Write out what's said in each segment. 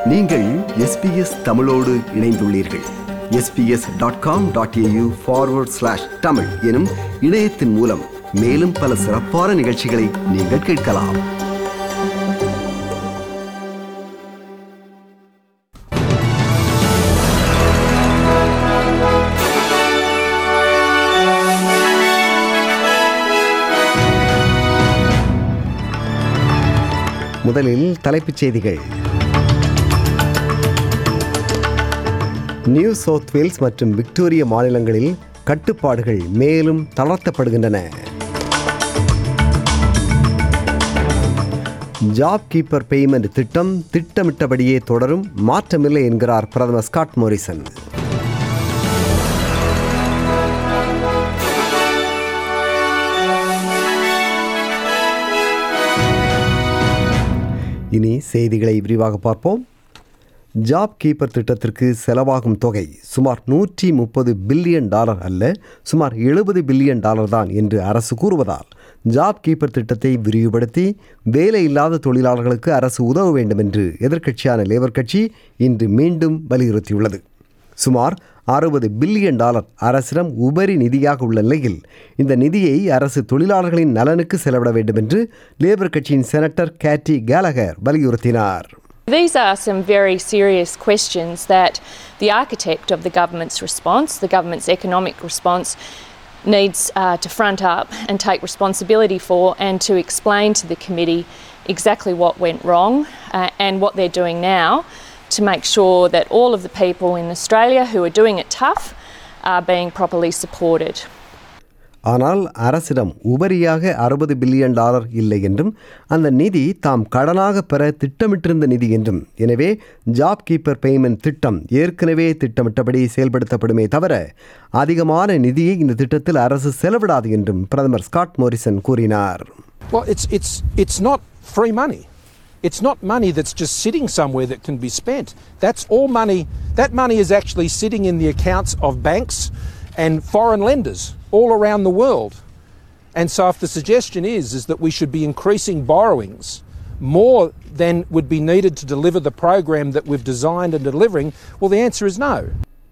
நீங்கள் எஸ்பிஎஸ் தமிழோடு இணைந்துள்ளீர்கள் SBS dot com dot AU forward slash Tamil எனும் இணையத்தின் மூலம் மேலும் பல சிறப்பான நிகழ்ச்சிகளை நீங்கள் கேட்கலாம் முதலில் தலைப்புச் செய்திகள் நியூ சவுத் வேல்ஸ் மற்றும் விக்டோரிய மாநிலங்களில் கட்டுப்பாடுகள் மேலும் தளர்த்தப்படுகின்றன ஜாப் கீப்பர் பேமெண்ட் திட்டம் திட்டமிட்டபடியே தொடரும் மாற்றமில்லை என்கிறார் பிரதமர் ஸ்காட் மோரிசன் இனி செய்திகளை விரிவாக பார்ப்போம் ஜாப் கீப்பர் திட்டத்திற்கு செலவாகும் தொகை சுமார் நூற்றி முப்பது பில்லியன் டாலர் அல்ல சுமார் எழுபது பில்லியன் டாலர் தான் என்று அரசு கூறுவதால் ஜாப் கீப்பர் திட்டத்தை விரிவுபடுத்தி வேலை இல்லாத தொழிலாளர்களுக்கு அரசு உதவ வேண்டும் என்று எதிர்க்கட்சியான லேபர் கட்சி இன்று மீண்டும் வலியுறுத்தியுள்ளது சுமார் அறுபது பில்லியன் டாலர் அரசிடம் உபரி நிதியாக உள்ள நிலையில் இந்த நிதியை அரசு தொழிலாளர்களின் நலனுக்கு செலவிட வேண்டும் என்று லேபர் கட்சியின் செனட்டர் கேட்டி கேலகர் வலியுறுத்தினார் These are some very serious questions that the architect of the government's response, the government's economic response, needs uh, to front up and take responsibility for and to explain to the committee exactly what went wrong uh, and what they're doing now to make sure that all of the people in Australia who are doing it tough are being properly supported. ஆனால் அரசிடம் உபரியாக அறுபது billion dollar இல்லை என்றும் அந்த நிதி தாம் கடனாக பெற திட்டமிட்டிருந்த நிதி என்றும் எனவே ஜாப் கீப்பர் பேமெண்ட் திட்டம் ஏற்கனவே திட்டமிட்டபடி செயல்படுத்தப்படுமே தவிர அதிகமான நிதியை இந்த திட்டத்தில் அரசு செலவிடாது என்றும் பிரதமர் ஸ்காட் மோரிசன் கூறினார் Well, it's, it's, it's not free money. It's not money that's just sitting somewhere that can be spent. That's all money. That money is actually sitting in the accounts of banks and foreign lenders all around the world. And so, if the suggestion is, is that we should be increasing borrowings more than would be needed to deliver the program that we've designed and delivering, well, the answer is no.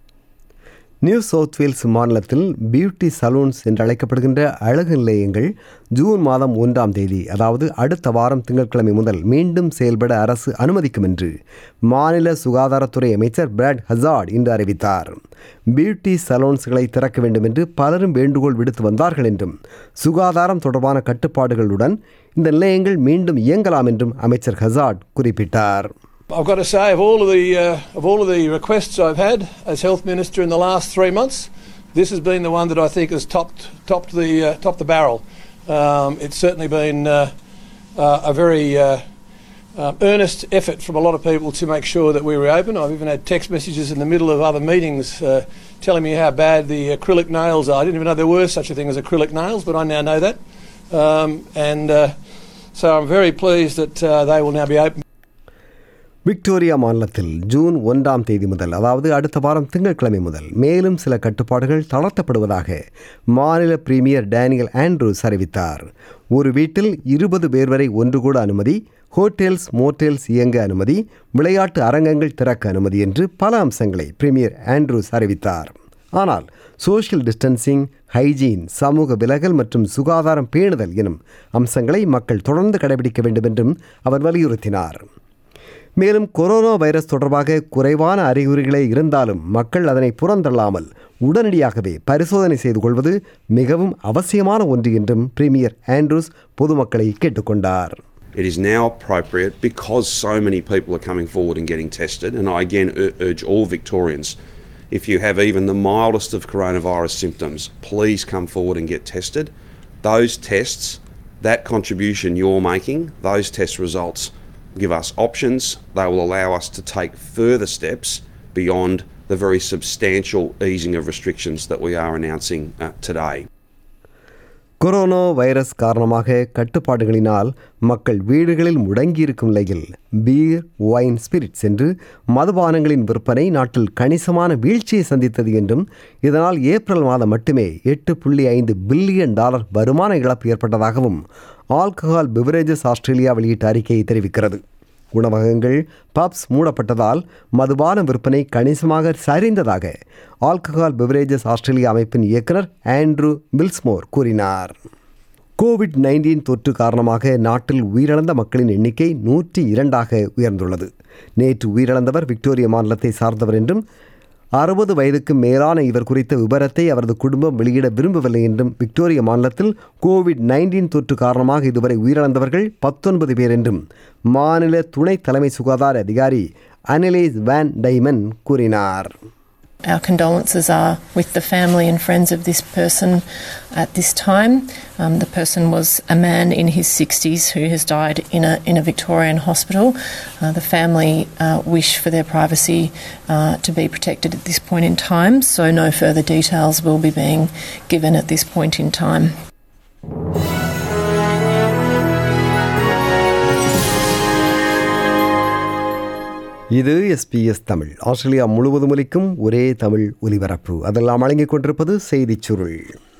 New South Wales மாநிலத்தில் beauty salons என்று அழைக்கப்படுகின்ற அழகு நிலையங்கள் June மாதம் ஒன்றாம் தேதி அதாவது அடுத்த வாரம் திங்கட்கிழமை முதல் மீண்டும் செயல்பட அரசு அனுமதிக்கும் என்று மாநில சுகாதாரத்துறை அமைச்சர் பிராட் ஹசார்ட் இன்று அறிவித்தார் பியூட்டி சலூன்ஸ்களை திறக்க வேண்டும் என்று பலரும் வேண்டுகோள் விடுத்து வந்தார்கள் என்றும் சுகாதாரம் தொடர்பான கட்டுப்பாடுகளுடன் இந்த நிலையங்கள் மீண்டும் இயங்கலாம் என்றும் அமைச்சர் ஹசார்ட் குறிப்பிட்டார் I've got to say, of all of the uh, of all of the requests I've had as health minister in the last three months, this has been the one that I think has topped topped the uh, topped the barrel. Um, it's certainly been uh, uh, a very uh, uh, earnest effort from a lot of people to make sure that we reopen. I've even had text messages in the middle of other meetings uh, telling me how bad the acrylic nails are. I didn't even know there were such a thing as acrylic nails, but I now know that. Um, and uh, so I'm very pleased that uh, they will now be open. Victoria மாநிலத்தில் June ஒன்றாம் தேதி முதல் அதாவது அடுத்த வாரம் திங்கட்கிழமை முதல் மேலும் சில கட்டுப்பாடுகள் தளர்த்தப்படுவதாக மாநில பிரீமியர் டேனியல் ஆண்ட்ரூஸ் அறிவித்தார் ஒரு வீட்டில் இருபது பேர் வரை ஒன்று கூட அனுமதி ஹோட்டல்ஸ் மோட்டல்ஸ் இயங்க அனுமதி விளையாட்டு அரங்கங்கள் திறக்க அனுமதி என்று பல அம்சங்களை பிரீமியர் ஆண்ட்ரூஸ் அறிவித்தார் ஆனால் சோஷியல் டிஸ்டன்சிங் ஹைஜீன் சமூக விலகல் மற்றும் சுகாதாரம் பேணுதல் எனும் அம்சங்களை மக்கள் தொடர்ந்து கடைபிடிக்க வேண்டும் என்றும் அவர் வலியுறுத்தினார் மேலும் கொரோனா வைரஸ் தொடர்பாக குறைவான அறிகுறிகளே இருந்தாலும் மக்கள் அதனை புறந்தள்ளாமல் உடனடியாகவே பரிசோதனை செய்து கொள்வது மிகவும் அவசியமான ஒன்று என்றும் பிரீமியர் ஆண்ட்ரூஸ் பொதுமக்களை கேட்டுக்கொண்டார் It is now appropriate because so many people are coming forward and getting tested. And I again ur- urge all Victorians if you have even the mildest of coronavirus symptoms, please come forward and get tested. Those tests, that contribution you're making, those test results give us options. They will allow us to take further steps beyond the very substantial easing of restrictions that we are announcing uh, today. Corona virus காரணமாக கட்டுப்பாடுகளினால் மக்கள் வீடுகளில் முடங்கியிருக்கும் நிலையில் beer wine spirits என்று மதுபானங்களின் விற்பனை நாட்டில் கணிசமான வீழ்ச்சியை சந்தித்தது என்றும் இதனால் ஏப்ரல் மாதம் மட்டுமே எட்டு புள்ளி ஐந்து பில்லியன் டாலர் வருமான இழப்பு ஏற்பட்டதாகவும் ஆல்கஹால் பிவரேஜஸ் ஆஸ்திரேலியா வெளியிட்ட அறிக்கை தெரிவிக்கிறது உணவகங்கள் பப்ஸ் மூடப்பட்டதால் மதுபான விற்பனை கணிசமாக சரிந்ததாக ஆல்கஹால் பெவரேஜஸ் ஆஸ்திரேலியா அமைப்பின் இயக்குனர் ஆண்ட்ரூ பில்ஸ்மோர் கூறினார் கோவிட் நைன்டீன் தொற்று காரணமாக நாட்டில் உயிரிழந்த மக்களின் எண்ணிக்கை நூற்றி இரண்டாக உயர்ந்துள்ளது நேற்று உயிரிழந்தவர் விக்டோரியா மாநிலத்தை சார்ந்தவர் என்றும் அறுபது வயதுக்கு மேலான இவர் குறித்த விபரத்தை அவரது குடும்பம் வெளியிட விரும்பவில்லை என்றும் விக்டோரியா மாநிலத்தில் கோவிட் நைன்டீன் தொற்று காரணமாக இதுவரை உயிரிழந்தவர்கள் பத்தொன்பது பேர் என்றும் மாநில துணை தலைமை சுகாதார அதிகாரி அனிலேஸ் வேன் டைமன் கூறினார் Our condolences are with the family and friends of this person at this time. Um, the person was a man in his 60s who has died in a, in a Victorian hospital. Uh, the family uh, wish for their privacy uh, to be protected at this point in time, so no further details will be being given at this point in time. இது SBS Tamil Australia முழுவதும் ஒலிக்கும் ஒரே தமிழ் ஒலிபரப்பு அதெல்லாம் வழங்கிக் கொண்டிருப்பது செய்திச் சுருள்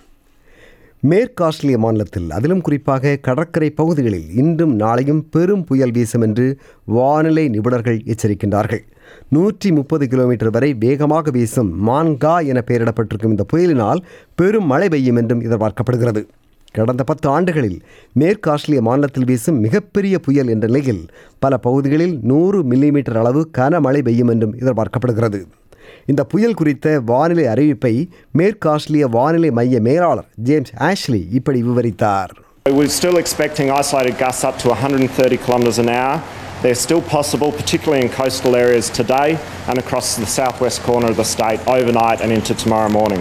மேற்கு ஆஸ்திரேலிய மாநிலத்தில் அதிலும் குறிப்பாக கடற்கரை பகுதிகளில் இன்றும் நாளையும் பெரும் புயல் வீசும் என்று வானிலை நிபுணர்கள் எச்சரிக்கின்றார்கள் நூற்றி முப்பது கிலோமீட்டர் வரை வேகமாக வீசும் மான்கா என பெயரிடப்பட்டிருக்கும் இந்த புயலினால் பெரும் மழை பெய்யும் என்றும் எதிர்பார்க்கப்படுகிறது கடந்த பத்து ஆண்டுகளில் மேற்கு ஆஸ்திரேலிய மாநிலத்தில் வீசும் மிகப்பெரிய புயல் என்ற நிலையில் பல பகுதிகளில் நூறு மில்லிமீட்டர் அளவு கனமழை பெய்யும் என்றும் எதிர்பார்க்கப்படுகிறது இந்த புயல் குறித்த வானிலை அறிவிப்பை மேற்கு ஆஸ்திரேலிய வானிலை மைய மேலாளர் ஜேம்ஸ் ஆஷ்லி இப்படி விவரித்தார் We're still expecting isolated gusts up to 130 kilometres an hour. They're still possible, particularly in coastal areas today and across the southwest corner of the state overnight and into tomorrow morning.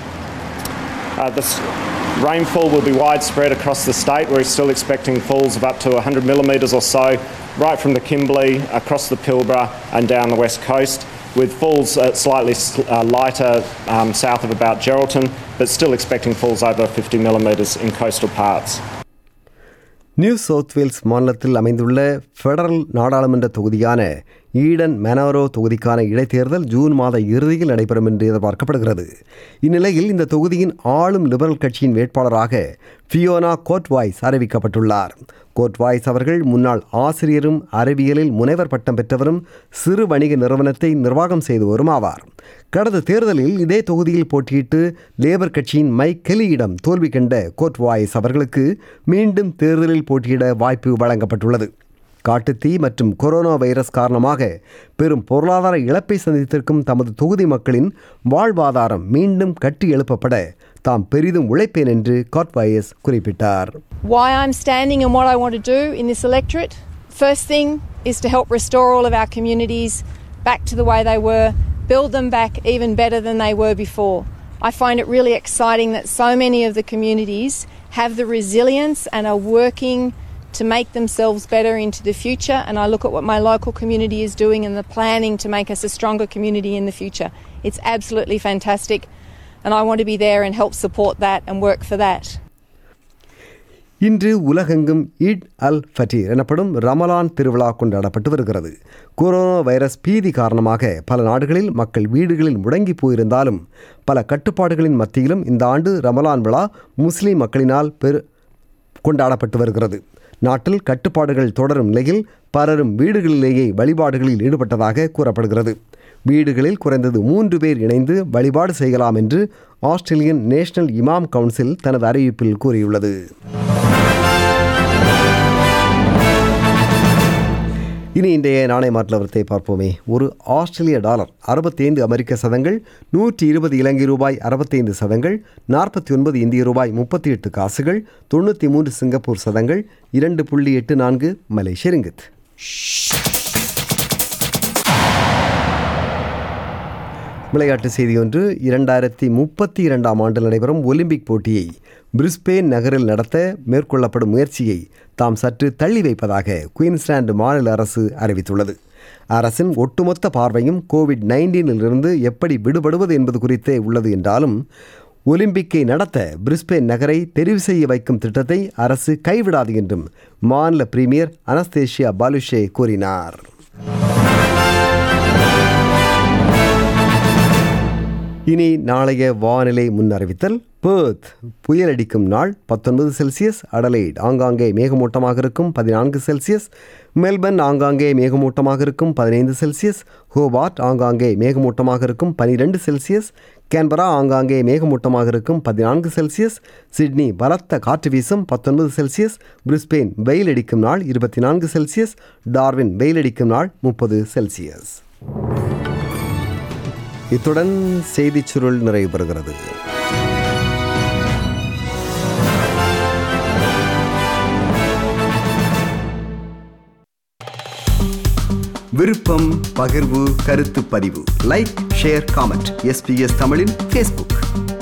Uh, the s- rainfall will be widespread across the state. We're still expecting falls of up to 100 millimetres or so, right from the Kimberley, across the Pilbara, and down the west coast, with falls uh, slightly s- uh, lighter um, south of about Geraldton, but still expecting falls over 50 millimetres in coastal parts. New South Wales மாநிலத்தில் அமைந்துள்ள federal நாடாளுமன்ற தொகுதியான Eden மெனாரோ தொகுதிக்கான இடைத்தேர்தல் June மாத இறுதியில் நடைபெறும் என்று எதிர்பார்க்கப்படுகிறது இந்நிலையில் இந்த தொகுதியின் ஆளும் லிபரல் கட்சியின் வேட்பாளராக ஃபியோனா கோட்வாய்ஸ் அறிவிக்கப்பட்டுள்ளார் கோட்வாய்ஸ் அவர்கள் முன்னாள் ஆசிரியரும் அறிவியலில் முனைவர் பட்டம் பெற்றவரும் சிறு வணிக நிறுவனத்தை நிர்வாகம் செய்தவரும் ஆவார் கடந்த தேர்தலில் இதே தொகுதியில் போட்டியிட்டு லேபர் கட்சியின் மைக் கெலியிடம் தோல்வி கண்ட கோட்வாய்ஸ் அவர்களுக்கு மீண்டும் தேர்தலில் போட்டியிட வாய்ப்பு வழங்கப்பட்டுள்ளது காட்டுத்தீ மற்றும் கொரோனா வைரஸ் காரணமாக பெரும் பொருளாதார இழப்பை சந்தித்திருக்கும் தமது தொகுதி மக்களின் வாழ்வாதாரம் மீண்டும் கட்டி எழுப்பப்பட தாம் பெரிதும் உழைப்பேன் என்று காட்வாயஸ் குறிப்பிட்டார் why I'm standing and what I want to do in this electorate. First thing is to help restore all of our communities back to the way they were, build them back even better than they were before. I find it really exciting that so many of the communities have the resilience and are working to make themselves better into the future. And I look at what my local community is doing and the planning to make us a stronger community in the future. It's absolutely fantastic. And I want to be there and help support that and work for that. இன்று உலகெங்கும் eat அல் ஃபட்டீர் எனப்படும் ரமலான் திருவிழா கொண்டாடப்பட்டு வருகிறது corona virus பீதி காரணமாக பல நாடுகளில் மக்கள் வீடுகளில் முடங்கி போயிருந்தாலும் பல கட்டுப்பாடுகளின் மத்தியிலும் இந்த ஆண்டு ரமலான் விழா முஸ்லிம் மக்களினால் பெரு கொண்டாடப்பட்டு வருகிறது நாட்டில் கட்டுப்பாடுகள் தொடரும் நிலையில் பலரும் வீடுகளிலேயே வழிபாடுகளில் ஈடுபட்டதாக கூறப்படுகிறது வீடுகளில் குறைந்தது மூன்று பேர் இணைந்து வழிபாடு செய்யலாம் என்று ஆஸ்திரேலியன் நேஷனல் இமாம் கவுன்சில் தனது அறிவிப்பில் கூறியுள்ளது இனி இன்றைய நாணய மாற்றவரத்தை பார்ப்போமே ஒரு ஆஸ்திரேலிய டாலர் அறுபத்தைந்து அமெரிக்க சதங்கள் நூற்றி இருபது இலங்கை ரூபாய் அறுபத்தைந்து சதங்கள் நாற்பத்தி ஒன்பது இந்திய ரூபாய் முப்பத்தி எட்டு காசுகள் தொண்ணூற்றி மூன்று சிங்கப்பூர் சதங்கள் இரண்டு புள்ளி எட்டு நான்கு மலேசிய ரிங்கித் விளையாட்டு செய்தி ஒன்று இரண்டாயிரத்தி முப்பத்தி இரண்டாம் ஆண்டு நடைபெறும் ஒலிம்பிக் போட்டியை பிரிஸ்பேன் நகரில் நடத்த மேற்கொள்ளப்படும் முயற்சியை தாம் சற்று தள்ளி வைப்பதாக குயின்ஸ்லாந்து மாநில அரசு அறிவித்துள்ளது அரசின் ஒட்டுமொத்த பார்வையும் கோவிட் நைன்டீனிலிருந்து எப்படி விடுபடுவது என்பது குறித்தே உள்ளது என்றாலும் ஒலிம்பிக்கை நடத்த பிரிஸ்பேன் நகரை தெரிவு செய்ய வைக்கும் திட்டத்தை அரசு கைவிடாது என்றும் மாநில பிரீமியர் அனஸ்தேஷியா பாலுஷே கூறினார் இனி நாளைய வானிலை முன்னறிவித்தல் பேர்த் புயலடிக்கும் நாள் பத்தொன்பது செல்சியஸ் அடலைட் ஆங்காங்கே மேகமூட்டமாக இருக்கும் பதினான்கு செல்சியஸ் மெல்பர்ன் ஆங்காங்கே மேகமூட்டமாக இருக்கும் பதினைந்து செல்சியஸ் ஹோபார்ட் ஆங்காங்கே மேகமூட்டமாக இருக்கும் பனிரெண்டு செல்சியஸ் கேன்பரா ஆங்காங்கே மேகமூட்டமாக இருக்கும் பதினான்கு செல்சியஸ் சிட்னி பலத்த காற்று வீசும் பத்தொன்பது செல்சியஸ் பிரிஸ்பெயின் வெயில் அடிக்கும் நாள் இருபத்தி நான்கு செல்சியஸ் டார்வின் வெயில் அடிக்கும் நாள் முப்பது செல்சியஸ் இத்துடன் செய்திச் சுருள் நிறைவு பெறுகிறது விருப்பம் பகிர்வு கருத்து பதிவு லைக் ஷேர் காமெண்ட் எஸ்பிஎஸ் தமிழின் ஃபேஸ்புக்